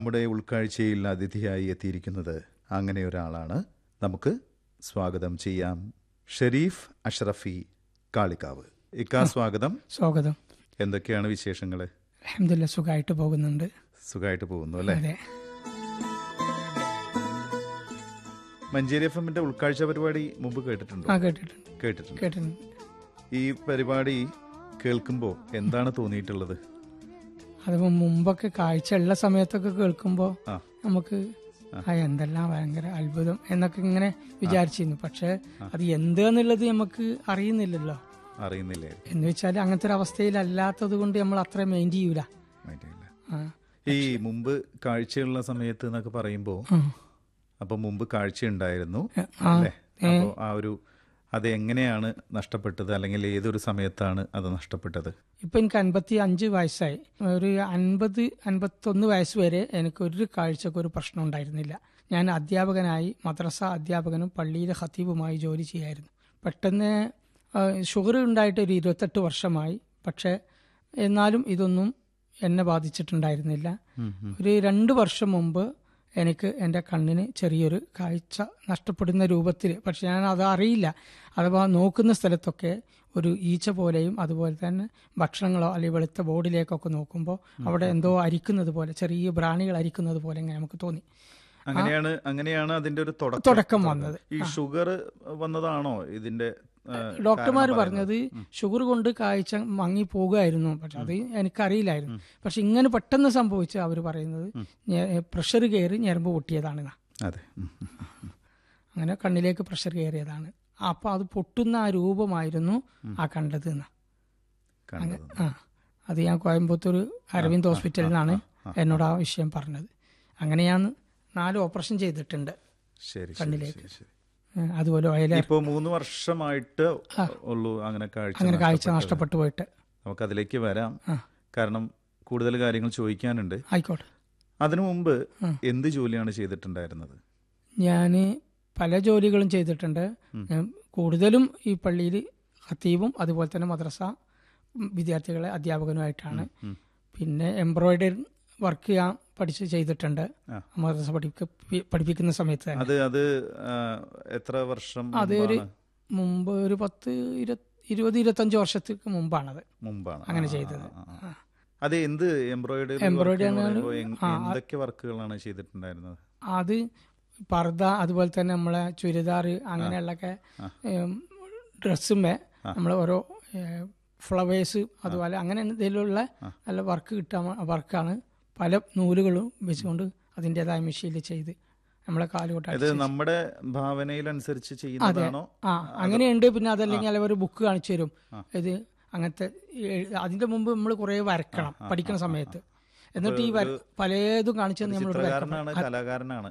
നമ്മുടെ ഉൾക്കാഴ്ചയിൽ അതിഥിയായി എത്തിയിരിക്കുന്നത് അങ്ങനെ ഒരാളാണ് നമുക്ക് സ്വാഗതം ചെയ്യാം ഷെരീഫ് അഷ്റഫി കാളിക്കാവ് ഇക്കാ സ്വാഗതം സ്വാഗതം എന്തൊക്കെയാണ് വിശേഷങ്ങൾ അഹമ്മദില്ല സുഖമായിട്ട് പോകുന്നുണ്ട് സുഖമായിട്ട് പോകുന്നു അല്ലേ അതെ മഞ്ചേരി എഫ് എമ്മിന്റെ ഉൾക്കാഴ്ച പരിപാടി മുമ്പ് കേട്ടിട്ടുണ്ടോ ആ കേട്ടിട്ടുണ്ട് കേട്ടിട്ടുണ്ട് കേട്ടിട്ടുണ്ട് ഈ പരിപാടി കേൾക്കുമ്പോൾ എന്താണ് തോന്നിയിട്ടുള്ളത് അതിപ്പോ മുമ്പൊക്കെ കാഴ്ച ഉള്ള സമയത്തൊക്കെ കേൾക്കുമ്പോ ആ നമുക്ക് ആ എന്തെല്ലാം ഭയങ്കര അത്ഭുതം എന്നൊക്കെ ഇങ്ങനെ വിചാരിച്ചിരുന്നു പക്ഷെ അത് എന്താന്നുള്ളത് നമുക്ക് അറിയുന്നില്ലല്ലോ അറിയുന്നില്ലേ എന്ന് വെച്ചാൽ അങ്ങനത്തെ ഒരു അവസ്ഥയിലല്ലാത്തത് കൊണ്ട് നമ്മൾ അത്ര മെയിൻ ചെയ്യൂല മൈൻഡില്ല. ആ. ഈ മുമ്പ് കാഴ്ചയുള്ള സമയത്ത് എന്നൊക്കെ പറയുമ്പോൾ ഉം. അപ്പൊ മുമ്പ് കാഴ്ച ഉണ്ടായിരുന്നു ആ. അല്ലേ അപ്പോ ആ ഒരു അത് എങ്ങനെയാണ് നഷ്ടപ്പെട്ടത് അല്ലെങ്കിൽ ഏതൊരു സമയത്താണ് അത് നഷ്ടപ്പെട്ടത് ഇപ്പൊ എനിക്ക് അൻപത്തി അഞ്ച് വയസ്സായി ഒരു അൻപത് അൻപത്തൊന്ന് വയസ്സ് വരെ എനിക്ക് ഒരു കാഴ്ചക്ക് ഒരു പ്രശ്നം ഉണ്ടായിരുന്നില്ല ഞാൻ അധ്യാപകനായി മദ്രസ അധ്യാപകനും പള്ളിയിലെ ഖത്തീബുമായി ജോലി ചെയ്യായിരുന്നു പെട്ടെന്ന് ഷുഗർ ഉണ്ടായിട്ട് ഒരു ഇരുപത്തെട്ട് വർഷമായി പക്ഷെ എന്നാലും ഇതൊന്നും എന്നെ ബാധിച്ചിട്ടുണ്ടായിരുന്നില്ല ഒരു രണ്ട് വർഷം മുമ്പ് എനിക്ക് എൻ്റെ കണ്ണിന് ചെറിയൊരു കാഴ്ച നഷ്ടപ്പെടുന്ന രൂപത്തിൽ പക്ഷെ ഞാൻ അത് അറിയില്ല അഥവാ നോക്കുന്ന സ്ഥലത്തൊക്കെ ഒരു ഈച്ച പോലെയും അതുപോലെ തന്നെ ഭക്ഷണങ്ങളോ അല്ലെങ്കിൽ വെളുത്ത ബോർഡിലേക്കൊക്കെ നോക്കുമ്പോൾ അവിടെ എന്തോ അരിക്കുന്നത് പോലെ ചെറിയ പ്രാണികൾ അരിക്കുന്നത് പോലെ ഇങ്ങനെ നമുക്ക് തോന്നി അങ്ങനെയാണ് അങ്ങനെയാണ് അതിന്റെ ഒരു തുടക്കം തുടക്കം വന്നത് ഈ ഷുഗർ വന്നതാണോ ഇതിന്റെ ആ, ഡോക്ടർമാർ കാരണം പറഞ്ഞത് ഷുഗർ കൊണ്ട് കാഴ്ച മങ്ങി പോകുമായിരുന്നു പക്ഷെ അത് എനിക്കറിയില്ലായിരുന്നു പക്ഷെ ഇങ്ങനെ പെട്ടെന്ന് സംഭവിച്ച അവർ പറയുന്നത് പ്രഷർ കയറി ഞരമ്പ് പൊട്ടിയതാണെന്നാ അതെ ഉം, ഉം, ഉം. അങ്ങനെ കണ്ണിലേക്ക് പ്രഷർ കയറിയതാണ് അപ്പൊ അത് പൊട്ടുന്ന ആ രൂപമായിരുന്നു ആ കണ്ടത് എന്നാ കണ്ടത് ആ അത് ഞാൻ കോയമ്പത്തൂർ അരവിന്ദ് ഹോസ്പിറ്റലിൽ നിന്നാണ് എന്നോട് ആ വിഷയം പറഞ്ഞത് അങ്ങനെ ഞാൻ നാല് ഓപ്പറേഷൻ ചെയ്തിട്ടുണ്ട് ശരി ശരി കണ്ണിലേക്ക്. ശരി, ശരി ഏ, അതുപോലെ ഓയില ഇപ്പോ മൂന്ന് വർഷമായിട്ട് ഉള്ളൂ അങ്ങനെ കാഴ്ച അങ്ങനെ കാഴ്ച നഷ്ടപ്പെട്ടത്. നഷ്ടപ്പെട്ടു പോയിട്ട് നമുക്ക് അതിലേക്ക് വരാം ആ. കാരണം കൂടുതൽ കാര്യങ്ങൾ ചോദിക്കാനുണ്ട് ആയിക്കോട്ടെ അതിനു മുമ്പ് ഉം. എന്ത് ജോലിയാണ് ചെയ്തിട്ടുണ്ടായിരുന്നത് ഞാൻ പല ജോലികളും ചെയ്തിട്ടുണ്ട് ഞാൻ കൂടുതലും ഈ പള്ളിയിൽ ഖത്തീബും അതുപോലെ തന്നെ മദ്രസ ഉം, വിദ്യാർത്ഥികളെ അധ്യാപകനുമായിട്ടാണ് ഉം. പിന്നെ എംബ്രോയിഡറി വർക്ക് ഞാൻ പഠിച്ച് ചെയ്തിട്ടുണ്ട് ആ. മദ്രസ പഠിക്ക പഠിപ്പിക്കുന്ന സമയത്ത് തന്നെ അത് അത് ആ, എത്ര വർഷം അത് ഒരു മുമ്പാണ്? മുമ്പ് ഒരു പത്ത് ഇരുപത് ഇരുപത് ഇരുപത്തഞ്ച് വർഷത്തേക്ക് മുമ്പാണത് മുമ്പാണ് അങ്ങനെ ആ, ചെയ്തത്. ആ, ആ, ആ. അത് എന്ത് എംബ്രോയിഡറി Embroidery work എന്ന് ആണ് പറയുമ്പോൾ എങ്- ആ, ആ. എന്തൊക്കെ വർക്കുകളാണ് ചെയ്തിട്ടുണ്ടായിരുന്നത് അത് പർദ്ദ അതുപോലെ തന്നെ നമ്മളെ ചുരിദാർ അങ്ങനെയുള്ളൊക്കെ ഡ്രസ്സുമേ നമ്മൾ ഓരോ ഫ്ലവേഴ്സ് അതുപോലെ അങ്ങനെ എന്തെങ്കിലുമുള്ള നല്ല വർക്ക് കിട്ടാൻ വർക്കാണ് പല നൂലുകളും വെച്ചുകൊണ്ട് അതിൻ്റെതായ മെഷീനിൽ ചെയ്ത് നമ്മളെ കാലുകൊട്ടാ ഇത് നമ്മുടെ ഭാവനയിലനുസരിച്ച് ചെയ്യുന്നതാണോ ആ അങ്ങനെയുണ്ട് പിന്നെ അതല്ലെങ്കിൽ അവർ ബുക്ക് കാണിച്ചു തരും ഇത് അങ്ങനത്തെ എഴ്- അതിന്റെ മുമ്പ് നമ്മൾ കുറെ വരക്കണം പഠിക്കുന്ന സമയത്ത് എന്നിട്ട് ഈ വര- പലതും കാണിച്ചു തന്നെ നമ്മളോട് വരക്കണം ചിത്രകാരനാണ് കലാകാരനാണ്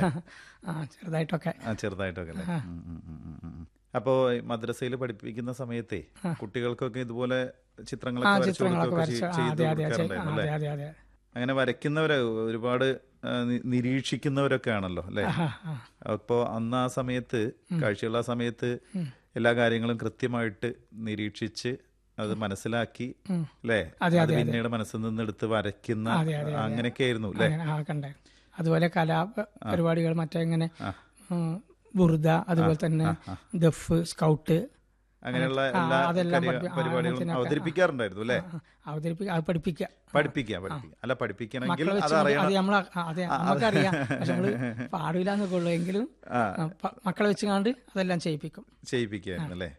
ആ ചെറുതായിട്ടൊക്കെ ആ ചെറുതായിട്ടൊക്കെ അല്ലേ ഉം, ഉം, ഉം, ഉം, ഉം. അപ്പോ മദ്രസയിൽ പഠിപ്പിക്കുന്ന സമയത്തെ കുട്ടികൾക്കൊക്കെ ഇതുപോലെ ചിത്രങ്ങളൊക്കെ ആ വരച്ചു ചിത്രങ്ങളൊക്കെ കൊടുക്കുകയൊക്കെ വരച്ച് ആ, ചെയ്ത് അതെ അതെ അതെ കൊടുക്കാറുണ്ടായിരുന്നു ആ, അല്ലേ അതെ അതെ അതെ അങ്ങനെ വരയ്ക്കുന്നവരെ ഒരുപാട് ആ, നി- നിരീക്ഷിക്കുന്നവരൊക്കെ ആണല്ലോ അല്ലേ ആ, ആ. അപ്പോൾ അന്ന് ആ സമയത്ത് കാഴ്ചയുള്ള ആ സമയത്ത് എല്ലാ കാര്യങ്ങളും കൃത്യമായിട്ട് നിരീക്ഷിച്ച് അത് മനസ്സിലാക്കി അല്ലേ അതെ, അത് പിന്നീട് മനസ്സിൽ നിന്ന് എടുത്ത് വരയ്ക്കുന്ന അതെ, അതെ, അങ്ങനെയൊക്കെ ആയിരുന്നു അല്ലേ അങ്ങനെ ആ കണ്ടായിരുന്നു അതുപോലെ കലാ പരിപാടികൾ മറ്റേ ഇങ്ങനെ ഉം, ബുർദ അതുപോലെ തന്നെ ദഫ് സ്കൗട്ട് അങ്ങനെയുള്ള ആ, എല്ലാ അതെല്ലാം കാര്യ- പഠിപ്പി- ആ, പരിപാടികളും അങ്ങനത്തിനൊക്കെ, അവതരിപ്പിക്കാറുണ്ടായിരുന്നു അല്ലേ അവതരിപ്പിക്കുക അത് പഠിപ്പിക്കുക പഠിപ്പിക്കുക പഠിപ്പിക്കുക അല്ല പഠിപ്പിക്കണമെങ്കിൽ മക്കളെ വെച്ച് അത് അറിയണം അത് നമ്മൾ അതെ നമുക്കറിയാം പക്ഷെ നമ്മള് പാടില്ല എന്നൊക്കെ ഉള്ളൂ എങ്കിലും ആ. ആ, പ- മക്കളെ വെച്ച് കണ്ട് അതെല്ലാം ചെയ്യിപ്പിക്കും ചെയ്യിപ്പിക്കുകയായിരുന്നു അല്ലേ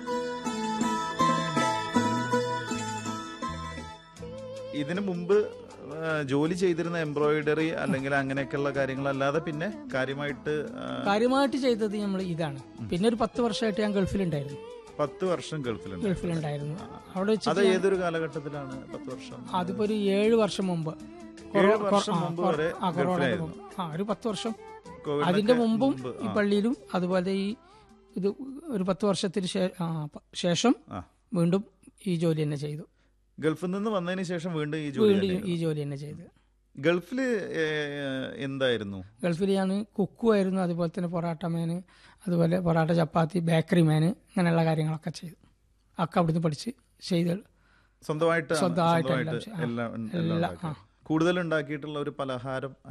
ഇതിനു മുമ്പ് ആ, ജോലി ചെയ്തിരുന്ന എംബ്രോയിഡറി അല്ലെങ്കിൽ അങ്ങനെയൊക്കെയുള്ള കാര്യങ്ങളല്ലാതെ പിന്നെ കാര്യമായിട്ട് ആ, കാര്യമായിട്ട് ചെയ്തത് നമ്മൾ ഇതാണ് പിന്നെ ഒരു പത്ത് വർഷമായിട്ട് ഞാൻ ഗൾഫിലുണ്ടായിരുന്നു പത്ത് വർഷം ഗൾഫിലുണ്ട് ഗൾഫിലുണ്ടായിരുന്നു അവിടെ വെച്ച് അത് ഏതൊരു കാലഘട്ടത്തിലാണ് പത്ത് വർഷം അതിപ്പോ ഒരു ഏഴ് വർഷം മുമ്പ് ഏഴ് കൊറോ- വർഷം ആ, മുമ്പ് കൊറോ- വരെ ആ, കൊറോണയുടെ ഗൾഫിലായിരുന്നു. മുമ്പ് ആ ഒരു പത്ത് വർഷം കോവിഡിനൊക്കെ അതിന്റെ മുമ്പും മുമ്പ്, ഈ ആ. പള്ളിയിലും അതുപോലെ ഈ ഇത് ഒരു പത്ത് വർഷത്തിന് ശേ- ആ, പ- ശേഷം ആ. വീണ്ടും ഈ ജോലി തന്നെ ചെയ്തു ഗൾഫിൽ നിന്ന് വന്നതിന് ശേഷം വീണ്ടും ഈ ജോലി വീണ്ടും തന്നെയായിരുന്നു. ഈ ജോലി തന്നെ ചെയ്തു ഗൾഫില് ഏ, എന്തായിരുന്നു ഗൾഫിൽ ഞാൻ കുക്കുമായിരുന്നു അതുപോലെ തന്നെ പൊറാട്ട മേന് അതുപോലെ പൊറാട്ട ചപ്പാത്തി ബേക്കറി മേന് അങ്ങനെയുള്ള കാര്യങ്ങളൊക്കെ ചെയ്തു ഒക്കെ അവിടുന്ന് പഠിച്ച് ചെയ്ത് സ്വന്തമായിട്ട് സ്വന്തമായിട്ട് സ്വന്തമായിട്ട് എല്ലാം ചെയ്യും. ആ, എല്ലാം എല്ലാം, എല്ലാം ഉണ്ടാക്കി. കൂടുതൽ ഉണ്ടാക്കിയിട്ടുള്ള ഒരു പലഹാരം